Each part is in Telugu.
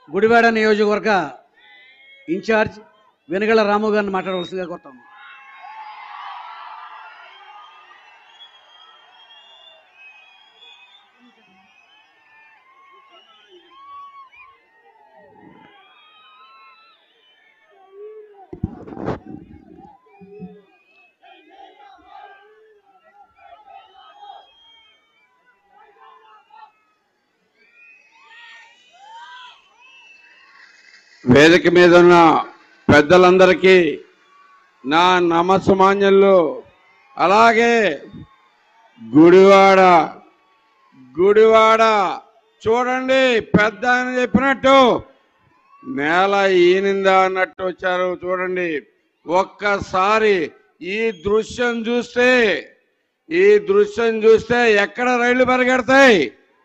గుడివాడ నియోజకవర్గ ఇన్ఛార్జ్ వెనుగల రాము గారిని మాట్లాడవలసిందిగా కోరుతాం వేదిక మీద ఉన్న పెద్దలందరికీ నా నమస్సమాన్యులు అలాగే గుడివాడ గుడివాడ చూడండి పెద్ద ఆయన చెప్పినట్టు నేల ఈనిందా అన్నట్టు వచ్చారు చూడండి ఒక్కసారి ఈ దృశ్యం చూస్తే ఈ దృశ్యం చూస్తే ఎక్కడ రైళ్లు పరిగెడతాయి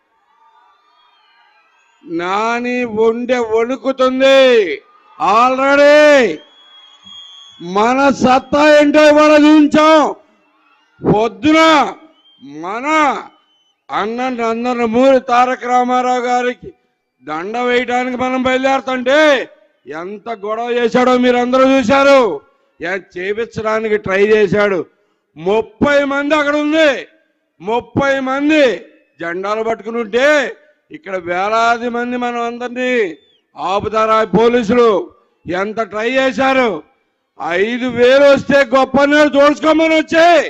నాని ఒండె వణుకుతుంది ఆల్రెడీ మన సత్తా ఏంటో ఇవాళ చూపించాం పొద్దున మన అన్న నందనమూరి తారక రామారావు గారికి దండ వేయడానికి మనం బయలుదేరుతుంటే ఎంత గొడవ చేశాడో మీరు అందరూ చూశారు ఏ- చేపించడానికి ట్రై చేశాడు ముప్పై మంది అక్కడ ఉంది ముప్పై మంది జెండాలు పట్టుకుని ఉంటే ఇక్కడ వేలాది మంది మనం అందరినీ ఆపుతారా పోలీసులు ఎంత ట్రై చేశారు ఐదు వేలు వస్తే గొప్ప నీళ్ళు తోడుచుకోమని వచ్చాయి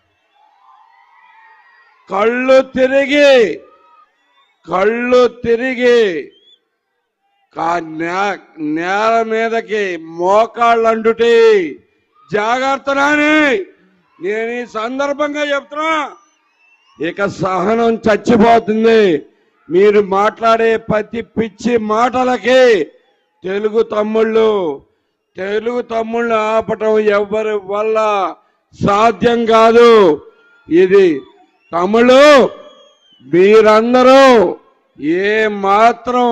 కళ్ళు తిరిగి కళ్ళు తిరిగి కా- నే- నేల మీదకి మోకాళ్ళు అంటుటి జాగ్రత్త నాని నేను ఈ సందర్భంగా చెప్తున్నా ఇక సహనం చచ్చిపోతుంది మీరు మాట్లాడే ప్రతి పిచ్చి మాటలకి తెలుగు తమ్ముళ్ళు తెలుగు తమ్ముళ్ళు ఆపటం ఎవరి వల్ల సాధ్యం కాదు ఇది తమ్ముళ్ళు మీరందరూ ఏ మాత్రం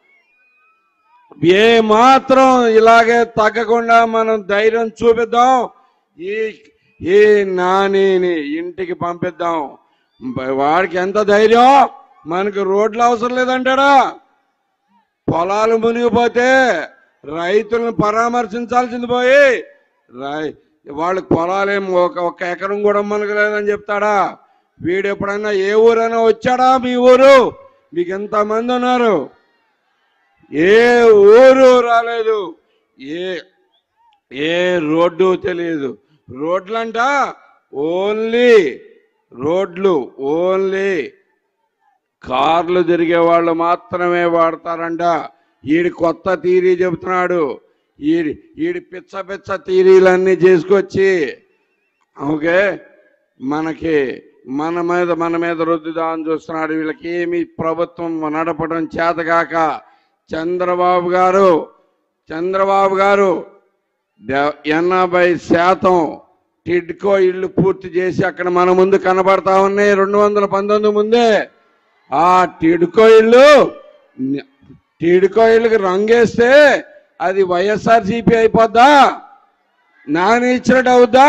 ఏ మాత్రం ఇలాగే తగ్గకుండా మనం ధైర్యం చూపిద్దాం ఈ ఈ నానిని ఇంటికి పంపిద్దాం బ- వాడికి ఎంత ధైర్యం మనకు రోడ్లు అవసరం లేదంటాడా పొలాలు మునిగిపోతే రైతులను పరామర్శించాల్సింది పోయి రై వాళ్ళకి పొలాలేం ఒక ఒక ఎకరం కూడా మనకు లేదని చెప్తాడా వీడు ఎప్పుడైనా ఏ ఊరైనా వచ్చాడా మీ ఊరు మీకు ఎంతమంది ఉన్నారు ఏ ఊరు రాలేదు ఏ ఏ రోడ్డు తెలియదు రోడ్లంట ఓన్లీ రోడ్లు ఓన్లీ కార్లు తిరిగే వాళ్ళు మాత్రమే వాడతారంట ఈడి కొత్త థీరీ చెబుతున్నాడు ఈడి ఈడి పిచ్చ పిచ్చ థీరీలన్నీ చేసుకొచ్చి ఓకే మనకి మన మీద మన మీద రుద్దుదా అని చూస్తున్నాడు వీళ్ళకి ఏమి ప్రభుత్వం నడపడం చేతగాక చంద్రబాబు గారు చంద్రబాబు గారు డ- ఎనభై శాతం టిడ్కో ఇళ్ళు పూర్తి చేసి అక్కడ మన ముందు కనబడతా ఉన్నాయి రెండు వందల పంతొమ్మిది ముందే ఆ టిడ్కో ఇళ్ళు ని- టిడ్కో ఇళ్ళకి రంగేస్తే అది వైఎస్ఆర్ సిపి అయిపోద్దా నాని ఇచ్చినట్టు అవుద్దా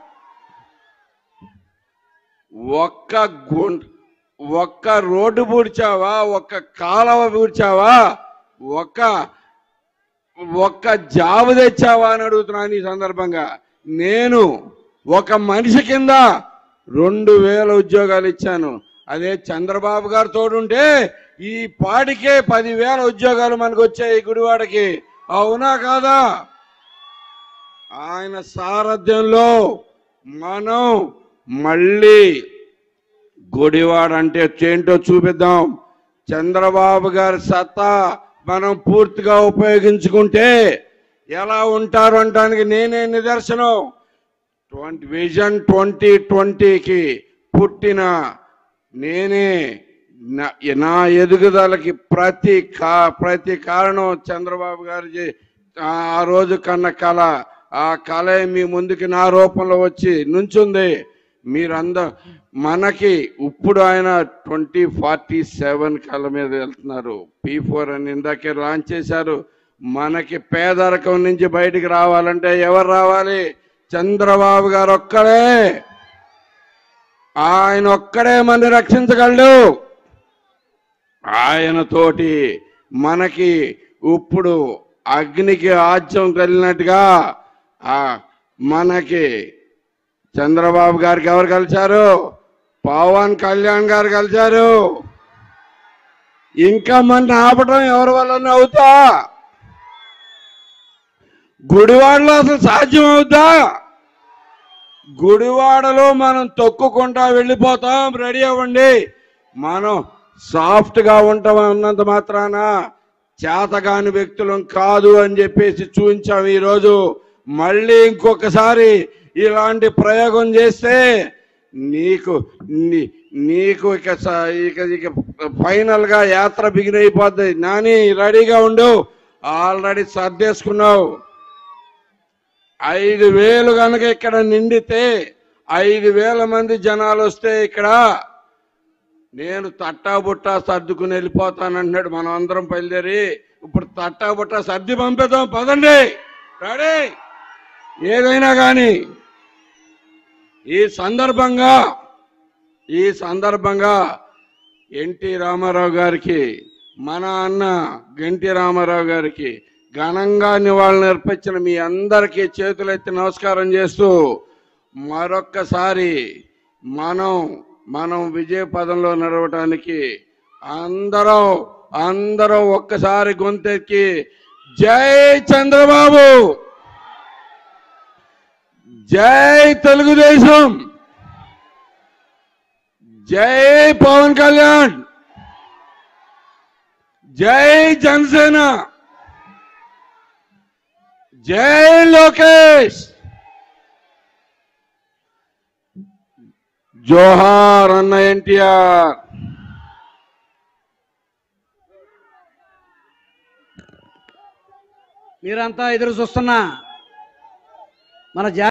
ఒక్క గుంట ఒక్క రోడ్డు పూడ్చావా ఒక్క కాలువ పూడ్చావా ఒక్క ఒక్క జాబు తెచ్చావా అని అడుగుతున్నాను ఈ సందర్భంగా నేను ఒక మనిషి కింద రెండు వేల ఉద్యోగాలు ఇచ్చాను అదే చంద్రబాబు గారు తోడుంటే ఈ పాటికే పదివేల ఉద్యోగాలు మనకు వచ్చాయి ఈ గుడివాడకి అవునా కాదా ఆయన సారథ్యంలో మనం మళ్ళీ గుడివాడ అంటే ఏంటో చూపిద్దాం చంద్రబాబు గారి సత్తా మనం పూర్తిగా ఉపయోగించుకుంటే ఎలా ఉంటారు అనడానికి నేనే నిదర్శనం ట్వంటీ విజన్ ట్వంటీ ట్వంటీకి పుట్టిన నేనే నా- నా ఎదుగుదలకి ప్రతి కా ప్రతి కారణం చంద్రబాబు గారి చే- ఆ రోజు కన్న కళ ఆ కళ మీ ముందుకి నా రూపంలో వచ్చి నుంచుంది మీరంద మనకి ఇప్పుడు ఆయన ట్వంటీ ఫార్టీ సెవెన్ కళ మీద వెళ్తున్నారు పీ ఫోర్ అని ఇందాకే లాంచ్ చేశారు మనకి పేదరికం నుంచి బయటికి రావాలంటే ఎవరు రావాలి చంద్రబాబు గారు ఒక్కడే ఆయన ఒక్కడే మన రక్షించగలడు ఆయన తోటి మనకి ఇప్పుడు అగ్నికి ఆజ్యం కలిగినట్టుగా ఆ మనకి చంద్రబాబు గారికి ఎవరు కలిశారు పవన్ కళ్యాణ్ గారు కలిశారు ఇంకా మన ఆపటం ఎవరి వల్ల అవుతా గుడివాడలో అసలు సాధ్యం అవుతా గుడివాడలో మనం తొక్కుకుంటా వెళ్ళిపోతాం రెడీ అవ్వండి మనం సాఫ్ట్ గా ఉంటాం అన్నంత మాత్రాన చేతగాని వ్యక్తులం కాదు అని చెప్పేసి చూపించాం ఈరోజు మళ్ళీ ఇంకొకసారి ఇలాంటి ప్రయోగం చేస్తే నీకు నీ- నీకు ఇక స- ఇక ఇక ఫైనల్ గా యాత్ర బిగిన్ అయిపోద్ది నాని రెడీగా ఉండు ఆల్రెడీ సర్దేసుకున్నావు ఐదు వేలు కనుక ఇక్కడ నిండితే ఐదు వేల మంది జనాలు వస్తే ఇక్కడ నేను తట్టా బుట్టా సర్దుకుని వెళ్ళిపోతానంటున్నాడు మనం అందరం బయలుదేరి ఇప్పుడు తట్టా బుట్టా సర్ది పంపిద్దాం పదండి రెడీ ఏదైనా కానీ ఈ సందర్భంగా ఈ సందర్భంగా ఎన్టీ రామారావు గారికి మన అన్న గంటి రామారావు గారికి ఘనంగా నివాళులు అర్పించిన మీ అందరికీ చేతులెత్తి నమస్కారం చేస్తూ మరొక్కసారి మనం మనం విజయ పదంలో నడవటానికి అందరం అందరం ఒక్కసారి గొంతెక్కి జై చంద్రబాబు జై తెలుగుదేశం జై పవన్ కళ్యాణ్ జై జనసేన జై లోకేష్ జోహార్ అన్న ఎన్టీఆర్ మీరంతా ఎదురు చూస్తున్న మన జా